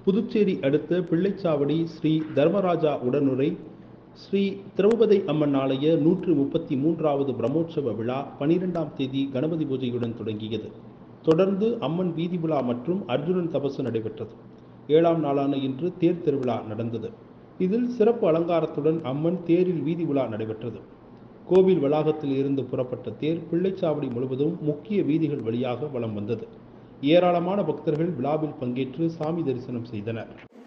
புதுச்சேரி அடுத்த பிள்ளைச்சாவடி ஸ்ரீ தர்மராஜா உடனுரை ஸ்ரீ திரௌபதி அம்மன் ஆலய நூற்று முப்பத்தி மூன்றாவது பிரம்மோற்சவ விழா பனிரெண்டாம் தேதி கணபதி பூஜையுடன் தொடங்கியது தொடர்ந்து அம்மன் வீதி விழா மற்றும் அர்ஜுனன் தபசு நடைபெற்றது ஏழாம் நாளான இன்று தேர் திருவிழா நடந்தது இதில் சிறப்பு அலங்காரத்துடன் அம்மன் தேரில் வீதி விழா நடைபெற்றது கோவில் வளாகத்தில் இருந்து புறப்பட்ட தேர் பிள்ளைச்சாவடி முழுவதும் முக்கிய வீதிகள் வழியாக வலம் வந்தது ஏராளமான பக்தர்கள் விழாவில் பங்கேற்று சாமி தரிசனம் செய்தனர்